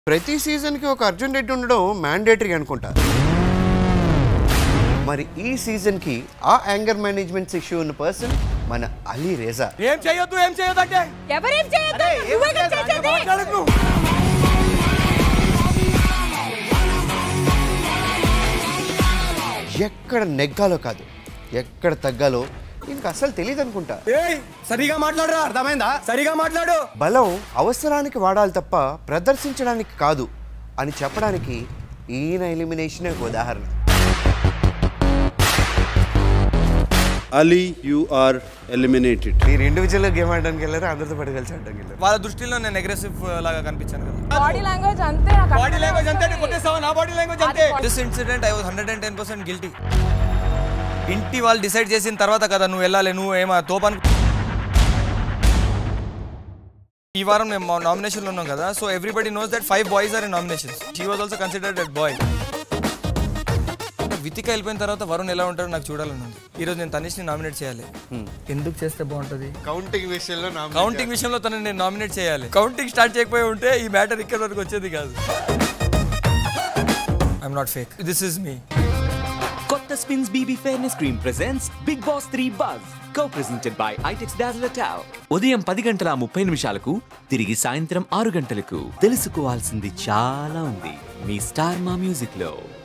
ప్రతి సీజన్కి ఒక అర్జున్ రెడ్డి ఉండడం మ్యాండేటరీ అనుకుంటా మరి ఈ సీజన్కి ఆ యాంగర్ మేనేజ్మెంట్ ఇష్యూ ఉన్న పర్సన్ మన అలీ రేజా ఏం చేయొద్దు ఏం చేయొద్దు అంటే ఎవరేం చేయొద్దు నువ్వే కదా చేసేది. మాట్లాడకు ఎక్కడ నెగ్గాలో కాదు ఎక్కడ తగ్గాలో ఇంక అసలు తెలియదు అనుకుంటా ఏయ్ సరిగా మాట్లాడరా అర్థమైందా సరిగా మాట్లాడు బలం అవసరానికి వాడాలి తప్ప ప్రదర్శించడానికి కాదు అని చెప్పడానికి ఈయన ఎలిమినేషన్ ఒక ఉదాహరణ Ali, you are eliminated. మీరు ఇండివిజువల్గా గేమ్ ఆడడానికి వెళ్ళారు అందరితో పాటు కలిసి ఆడడానికి వెళ్ళారు వాళ్ళ దృష్టిలో నేను అగ్రెసివ్ లాగా కనిపించాను కదా బాడీ లాంగ్వేజ్ అంతే నాకు బాడీ అర్థమే లాంగ్వేజ్ అంతే వస్తది. కొట్టేసావా నా బాడీ లాంగ్వేజ్ అంతే this incident I was hundred and ten percent guilty ఇంటి వాళ్ళు డిసైడ్ చేసిన తర్వాత కదా నువ్వు వెళ్ళాలి నువ్వు ఏమా తోపను ఈ వారం మేము నామినేషన్లో ఉన్నాం కదా so everybody knows that five boys are in nominations she was also considered that boy Vithika వెళ్ళిపోయిన తర్వాత వరుణ్ ఎలా ఉంటాడో నాకు చూడాలని ఉంది ఈరోజు నేను తనిష్ని నామినేట్ చేయాలి ఎందుకు చేస్తే బాగుంటుంది కౌంటింగ్ విషయంలో నా కౌంటింగ్ విషయంలో తనని నేను నామినేట్ చేయాలి కౌంటింగ్ స్టార్ట్ చేయకపోయి ఉంటే ఈ మ్యాటర్ ఇక్కడ వరకు వచ్చేది కాదు I'm not fake this is me కొత్త Spinz BB fairness cream presents Bigg Boss three buzz co presented by Itex dazzler టావ్ ఉదయం పది గంటల ముప్పై నిమిషాలకు తిరిగి సాయంత్రం ఆరు గంటలకు తెలుసుకోవాల్సింది చాలా ఉంది మీ స్టార్ మా మ్యూజిక్ లో